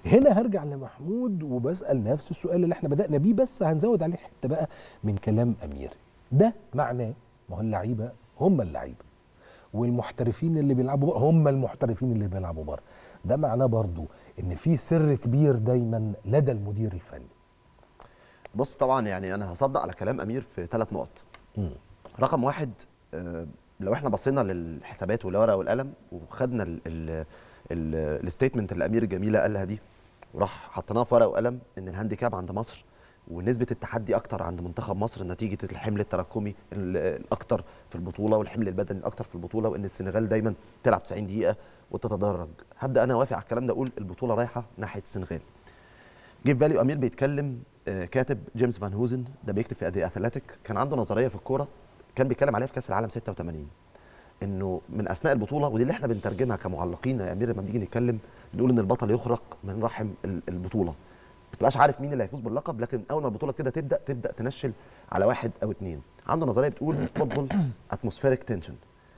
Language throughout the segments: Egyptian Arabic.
هنا هرجع لمحمود وبسال نفس السؤال اللي احنا بدانا بيه بس هنزود عليه حته بقى من كلام امير ده معناه ما هو اللعيبه هم اللعيبه والمحترفين اللي بيلعبوا بره هم المحترفين اللي بيلعبوا بره ده معناه برضو ان في سر كبير دايما لدى المدير الفني بص طبعا يعني انا هصدق على كلام امير في ثلاث نقط مم. رقم واحد آه، لو احنا بصينا للحسابات والورقه والقلم وخدنا الستيتمنت اللي امير الجميله قالها دي وراح حطيناها في ورقه وقلم ان الهانديكاب عند مصر ونسبه التحدي اكتر عند منتخب مصر نتيجه الحمل التراكمي ال- الاكتر في البطوله والحمل البدني الاكتر في البطوله وان السنغال دايما تلعب 90 دقيقه وتتدرج هبدا انا اوافق على الكلام ده اقول البطوله رايحه ناحيه السنغال جه في بالي امير بيتكلم آه، كاتب جيمس فان هوزن ده بيكتب في ادي اثليتيك كان عنده نظريه في الكوره كان بيتكلم عليها في كاس العالم 86 انه من اثناء البطوله ودي اللي احنا بنترجمها كمعلقين يا امير لما بنيجي نتكلم نقول ان البطل يخرق من رحم ال- البطوله ما تبقاش عارف مين اللي هيفوز باللقب لكن اول ما البطوله كده تبدا تبدا تنشل على واحد او اتنين عنده نظريه بتقول فوتبول اتموسفيريك تنشن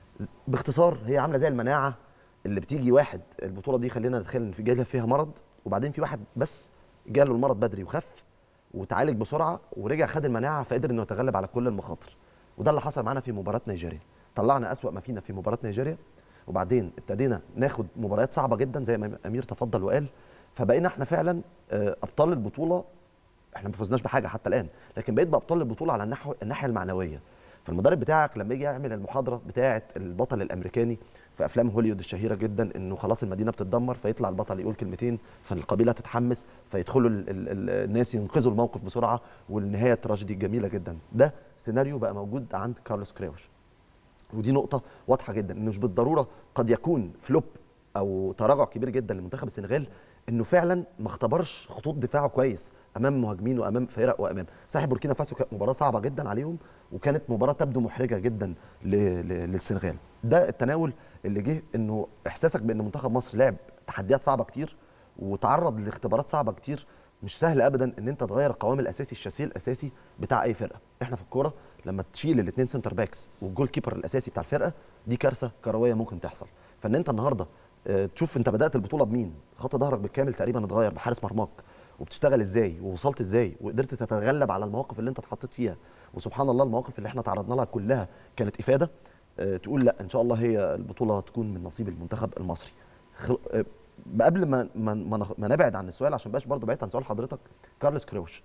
باختصار هي عامله زي المناعه اللي بتيجي واحد البطوله دي خلينا نتخيل ان في جاله فيها مرض وبعدين في واحد بس جاله المرض بدري وخف وتعالج بسرعه ورجع خد المناعه فقدر انه يتغلب على كل المخاطر وده اللي حصل معانا في مباراه نيجيريا طلعنا اسوا ما فينا في مباراه نيجيريا وبعدين ابتدينا ناخد مباريات صعبه جدا زي ما امير تفضل وقال فبقينا احنا فعلا آه، ابطال البطوله احنا ما فزناش بحاجه حتى الان لكن بقيت بابطال البطوله على النحو الناحيه المعنويه فالمدرب بتاعك لما يجي يعمل المحاضره بتاعه البطل الامريكاني في افلام هوليوود الشهيره جدا انه خلاص المدينه بتتدمر فيطلع البطل يقول كلمتين فالقبيله تتحمس فيدخلوا ال ال ال الناس ينقذوا الموقف بسرعه والنهايه التراجيدي الجميله جدا ده سيناريو بقى موجود عند كارلوس كريوش ودي نقطة واضحة جدا انه مش بالضرورة قد يكون فلوب او تراجع كبير جدا لمنتخب السنغال انه فعلا ما اختبرش خطوط دفاعه كويس امام مهاجمين وامام فرق وامام صحيح بوركينا فاسو كانت مباراة صعبة جدا عليهم وكانت مباراة تبدو محرجة جدا ل- ل- للسنغال ده التناول اللي جه انه احساسك بان منتخب مصر لعب تحديات صعبة كتير وتعرض لاختبارات صعبة كتير مش سهل ابدا ان انت تغير القوام الاساسي الشاسيه الاساسي بتاع اي فرقه احنا في الكوره لما تشيل الاثنين سنتر باكس والجول كيبر الاساسي بتاع الفرقه دي كارثه كرويه ممكن تحصل فان انت النهارده آه، تشوف انت بدات البطوله بمين خط ظهرك بالكامل تقريبا اتغير بحارس مرماك وبتشتغل ازاي ووصلت ازاي وقدرت تتغلب على المواقف اللي انت اتحطيت فيها وسبحان الله المواقف اللي احنا تعرضنا لها كلها كانت افاده آه، تقول لا ان شاء الله هي البطوله تكون من نصيب المنتخب المصري خل- آه، قبل ما ما ما نخ- ما نبعد عن السؤال عشان بقاش برضه بعيد عن سؤال حضرتك كارلوس كروش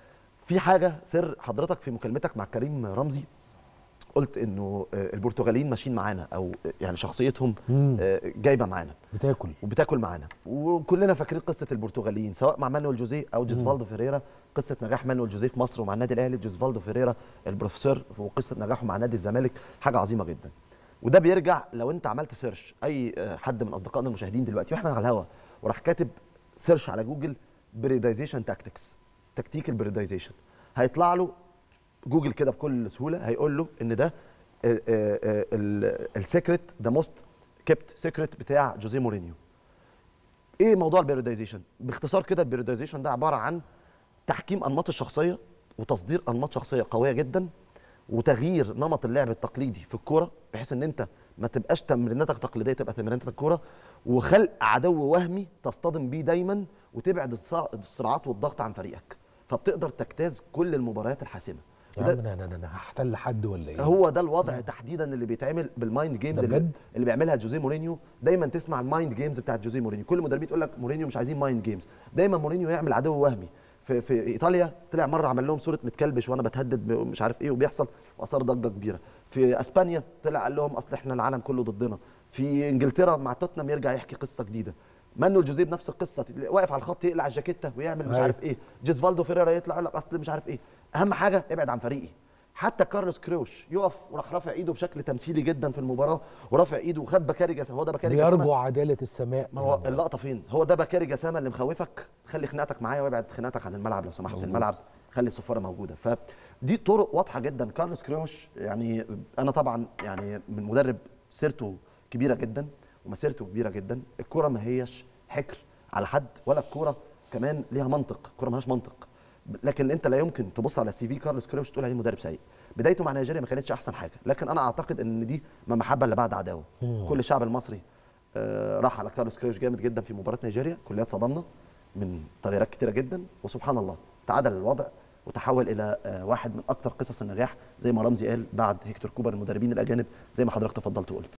في حاجه سر حضرتك في مكالمتك مع كريم رمزي قلت انه آه، البرتغاليين ماشيين معانا او آه، يعني شخصيتهم مم. آه، جايبه معانا بتاكل وبتاكل معانا وكلنا فاكرين قصه البرتغاليين سواء مع مانويل جوزيه او جوزفالدو فيريرا قصه نجاح مانويل جوزيه في مصر ومع النادي الاهلي جوزفالدو فيريرا البروفيسور وقصه نجاحه مع نادي الزمالك حاجه عظيمه جدا وده بيرجع لو انت عملت سيرش اي آه، حد من اصدقائنا المشاهدين دلوقتي واحنا على الهوا وراح كاتب سيرش على جوجل بريدايزيشن تاكتكس تكتيك البريدايزيشن هيطلع له جوجل كده بكل سهوله هيقول له ان ده السيكريت ذا موست كيبت سيكريت بتاع جوزيه مورينيو ايه موضوع البيرودايزيشن باختصار كده البيرودايزيشن ده عباره عن تحكيم انماط الشخصيه وتصدير انماط شخصيه قويه جدا وتغيير نمط اللعب التقليدي في الكوره بحيث ان انت ما تبقاش تمريناتك تقليديه تبقى تمريناتك الكوره وخلق عدو وهمي تصطدم بيه دايما وتبعد الصع- الصراعات والضغط عن فريقك فبتقدر تجتاز كل المباريات الحاسمه يا وده- عم انا انا انا هحتل حد ولا ايه هو ده الوضع تحديدا اللي بيتعمل بالمايند جيمز ده اللي, بجد؟ اللي بيعملها جوزيه مورينيو دايما تسمع المايند جيمز بتاعت جوزيه مورينيو كل المدربين تقول لك مورينيو مش عايزين مايند جيمز دايما مورينيو يعمل عدو وهمي في, في ايطاليا طلع مره عمل لهم صوره متكلبش وانا بتهدد مش عارف ايه وبيحصل واثار ضجه كبيره في اسبانيا طلع قال لهم اصل احنا العالم كله ضدنا في انجلترا مع توتنهام يرجع يحكي قصه جديده مانويل جوزيه بنفس القصه واقف على الخط يقلع الجاكيته ويعمل مش أيوة. عارف ايه جيزفالدو فيريرا يطلع يقول لك اصل مش عارف ايه اهم حاجه ابعد عن فريقي حتى كارلوس كروش يقف وراح رافع ايده بشكل تمثيلي جدا في المباراه ورافع ايده وخد بكاري جسامه هو ده بكاري بيرجو جسامه عداله السماء ما هو اللقطه فين هو ده بكاري جسامه اللي مخوفك خلي خناقتك معايا وابعد خناقتك عن الملعب لو سمحت في مظبوط. الملعب خلي الصفاره موجوده فدي طرق واضحه جدا كارلوس كروش يعني انا طبعا يعني من مدرب سيرته كبيره جدا ومسيرته كبيره جدا الكوره ما هيش حكر على حد ولا الكوره كمان ليها منطق الكوره مالهاش منطق لكن انت لا يمكن تبص على سي في كارلوس كروش تقول عليه مدرب سيء بدايته مع نيجيريا ما كانتش احسن حاجه لكن انا اعتقد ان دي ما محبه اللي بعد عداوه مم. كل الشعب المصري آه، راح على كارلوس كروش جامد جدا في مباراه نيجيريا كلنا اتصدمنا من تغييرات كتيره جدا وسبحان الله تعادل الوضع وتحول الى آه، واحد من اكثر قصص النجاح زي ما رمزي قال بعد هيكتور كوبر المدربين الاجانب زي ما حضرتك تفضلت وقلت